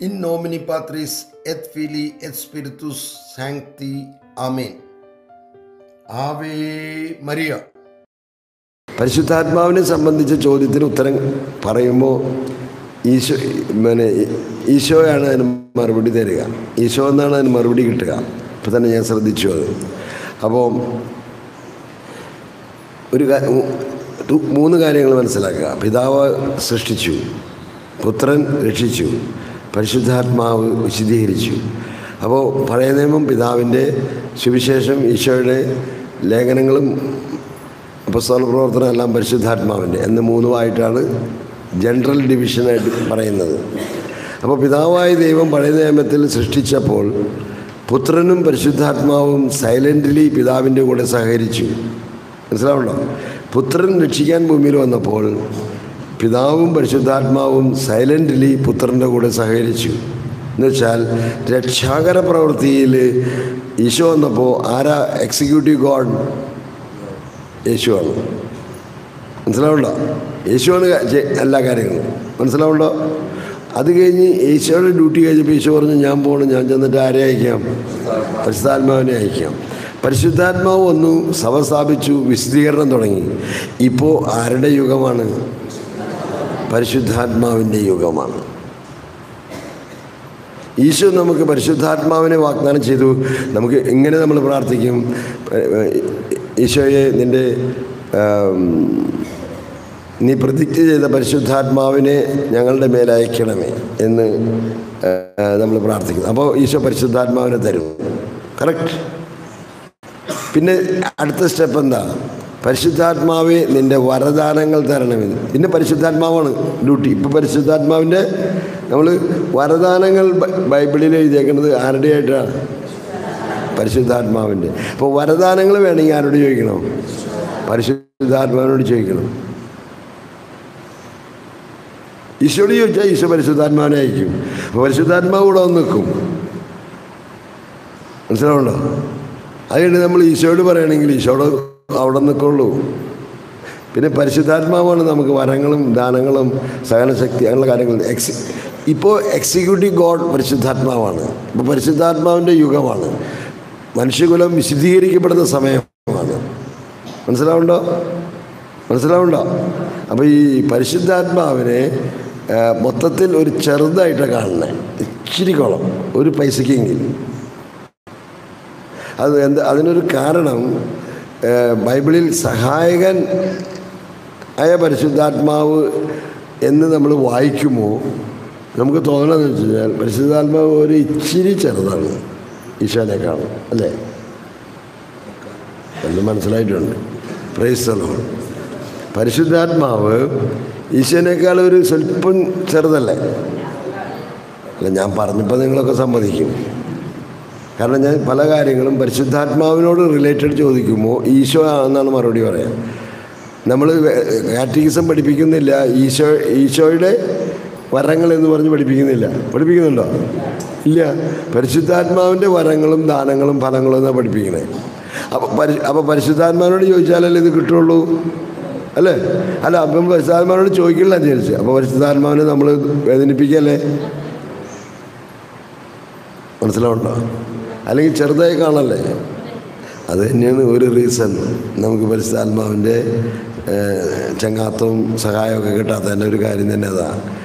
In nomine Patris et Filii et Spiritus Sancti. Amen. ആവേ Maria പരിശുദ്ധാത്മാവിനെ സംബന്ധിച്ച ചോദ്യത്തിന് ഉത്തരം പറയുമ്പോൾ ഈശോ പിന്നെ ഈശോയാണ് അതിന് മറുപടി തരിക ഈശോ എന്നാണ് അതിന് മറുപടി കിട്ടുക ഇപ്പം തന്നെ ഞാൻ ശ്രദ്ധിച്ചു അത് അപ്പോൾ ഒരു കാ- മൂ- മൂന്ന് കാര്യങ്ങൾ മനസ്സിലാക്കുക പിതാവ് സൃഷ്ടിച്ചു പുത്രൻ രക്ഷിച്ചു പരിശുദ്ധാത്മാവ് വിശദീകരിച്ചു അപ്പോൾ പഴയ നിയമം പിതാവിൻ്റെ സുവിശേഷം ഈശോയുടെ ലേഖനങ്ങളും പുസ്തക പ്രവർത്തനം എല്ലാം പരിശുദ്ധാത്മാവിൻ്റെ എന്ന് മൂന്നുമായിട്ടാണ് ജനറൽ ഡിവിഷനായിട്ട് പറയുന്നത് അപ്പോൾ പിതാവായ ദൈവം പഴയ നിയമത്തിൽ സൃഷ്ടിച്ചപ്പോൾ പുത്രനും പരിശുദ്ധാത്മാവും സൈലൻ്റ്ലി പിതാവിൻ്റെ കൂടെ സഹകരിച്ചു മനസ്സിലാവുണ്ടോ പുത്രൻ രക്ഷിക്കാൻ ഭൂമിയിൽ വന്നപ്പോൾ പിതാവും പരിശുദ്ധാത്മാവും സൈലൻ്റ്ലി പുത്രൻ്റെ കൂടെ സഹകരിച്ചു എന്നുവെച്ചാൽ രക്ഷാകര പ്രവൃത്തിയിൽ ഈശോ വന്നപ്പോൾ ആരാ എക്സിക്യൂട്ടീവ് ഗോഡ് യേശുവാണ് മനസ്സിലാവുണ്ടോ യേശുവാണ് ക- ചെ- എല്ലാ കാര്യങ്ങളും മനസ്സിലാവുണ്ടോ അത് കഴിഞ്ഞ് ഈശോയുടെ ഡ്യൂട്ടി കഴിഞ്ഞപ്പോൾ ഈശോ പറഞ്ഞു ഞാൻ പോകണം ഞാൻ ചെന്നിട്ട് ആരെ അയക്കാം പരിശുദ്ധാത്മാവിനെ അയക്കാം പരിശുദ്ധാത്മാവ് വന്നു സഭ സ്ഥാപിച്ചു വിശദീകരണം തുടങ്ങി ഇപ്പോൾ ആരുടെ യുഗമാണ് പരിശുദ്ധാത്മാവിൻ്റെ യുഗമാണ് ഈശോ നമുക്ക് പരിശുദ്ധാത്മാവിനെ വാഗ്ദാനം ചെയ്തു നമുക്ക് ഇങ്ങനെ നമ്മൾ പ്രാർത്ഥിക്കും ഏഹ് ഈശോയെ നിൻ്റെ ആം, നീ പ്രതിജ്ഞ ചെയ്ത പരിശുദ്ധാത്മാവിനെ ഞങ്ങളുടെ മേൽ അയക്കണമേ എന്ന് നമ്മൾ പ്രാർത്ഥിക്കുന്നു അപ്പോൾ ഈശോ പരിശുദ്ധാത്മാവിനെ തരും കറക്റ്റ് പിന്നെ അടുത്ത സ്റ്റെപ്പ് എന്താ പരിശുദ്ധാത്മാവെ നിന്റെ വരദാനങ്ങൾ തരണമെന്ന് പിന്നെ പരിശുദ്ധാത്മാവാണ് ഡ്യൂട്ടി ഇപ്പോൾ പരിശുദ്ധാത്മാവിൻ്റെ നമ്മൾ വരദാനങ്ങൾ ബ- ബൈബിളിൽ എഴുതിയേക്കുന്നത് ആരുടെ ആയിട്ടാണ് പരിശുദ്ധാത്മാവിൻ്റെ അപ്പോൾ വരദാനങ്ങൾ വേണമെങ്കിൽ ആരോട് ചോദിക്കണം പരിശുദ്ധാത്മാവിനോട് ചോദിക്കണം ഈശോയോട് ചോദിച്ചാൽ ഈശോ പരിശുദ്ധാത്മാവിനെ അയക്കും അപ്പോൾ പരിശുദ്ധാത്മാവ് കൂടെ വന്ന് നിൽക്കും മനസ്സിലാവുണ്ടോ അതുകൊണ്ട് നമ്മൾ ഈശോയോട് പറയുകയാണെങ്കിൽ ഈശോയോട് അവിടെ നിൽക്കുള്ളൂ പിന്നെ പരിശുദ്ധാത്മാവാണ് നമുക്ക് വരങ്ങളും ദാനങ്ങളും സഹനശക്തി അങ്ങനെയുള്ള കാര്യങ്ങൾ എക്സി ഇപ്പോൾ എക്സിക്യൂട്ടീവ് ഗോഡ് പരിശുദ്ധാത്മാവാണ് ഇപ്പോൾ പരിശുദ്ധാത്മാവിൻ്റെ യുഗമാണ് മനുഷ്യകുലം വിശദീകരിക്കപ്പെടുന്ന സമയമാണ് മനസ്സിലാവുണ്ടോ മനസ്സിലാവുണ്ടോ അപ്പോൾ ഈ പരിശുദ്ധാത്മാവിനെ ആ, മൊത്തത്തിൽ ഒരു ചെറുതായിട്ടാണ് കാണുന്നത് ഇച്ചിരി കുളം ഒരു പൈസക്കെങ്കിലും അത് എന്ത് അതിനൊരു കാരണം ഏഹ്, ബൈബിളിൽ സഹായകൻ ആയ പരിശുദ്ധാത്മാവ് എന്ന് നമ്മൾ വായിക്കുമ്പോൾ നമുക്ക് തോന്നണമെന്ന് വെച്ച് കഴിഞ്ഞാൽ പരിശുദ്ധാത്മാവ് ഒരു ഇച്ചിരി ചെറുതാണ് ഈശോനേക്കാളും അല്ലേ എന്ന് മനസ്സിലായിട്ടുണ്ട് പ്രൈസ്തലോ പരിശുദ്ധാത്മാവ് ഈശോനേക്കാൾ ഒരു സ്വല്പം ചെറുതല്ലേ അല്ല ഞാൻ പറഞ്ഞപ്പോൾ നിങ്ങളൊക്കെ സമ്മതിക്കും കാരണം ഞാൻ പല കാര്യങ്ങളും പരിശുദ്ധാത്മാവിനോട് റിലേറ്റഡ് ചോദിക്കുമ്പോൾ ഈശോ എന്നാണ് മറുപടി പറയാം നമ്മൾ കാറ്റഗിസം പഠിപ്പിക്കുന്നില്ല ഈശോ ഈശോയുടെ വരങ്ങൾ എന്ന് പറഞ്ഞ് പഠിപ്പിക്കുന്നില്ല പഠിപ്പിക്കുന്നുണ്ടോ ഇല്ല പരിശുദ്ധാത്മാവിൻ്റെ വരങ്ങളും ദാനങ്ങളും ഫലങ്ങളും എന്നാണ് പഠിപ്പിക്കണേ അപ്പോൾ പരി അപ്പോൾ പരിശുദ്ധാത്മാവിനോട് ചോദിച്ചാലല്ലേ ഇത് കിട്ടുള്ളൂ അല്ലേ അല്ല അപ്പം പരിശുദ്ധാത്മാവിനോട് ചോദിക്കില്ല വിചാരിച്ചു അപ്പോൾ പരിശുദ്ധാത്മാവിനെ നമ്മൾ വേദനിപ്പിക്കല്ലേ മനസ്സിലാവുണ്ടോ അല്ലെങ്കിൽ ചെറുതായി കാണല്ലേ അത് തന്നെയാണ് ഒരു റീസൺ നമുക്ക് പരിശുദ്ധാത്മാവിൻ്റെ ചങ്ങാത്തവും സഹായമൊക്കെ കിട്ടാത്തതിൻ്റെ ഒരു കാര്യം തന്നെ അതാണ്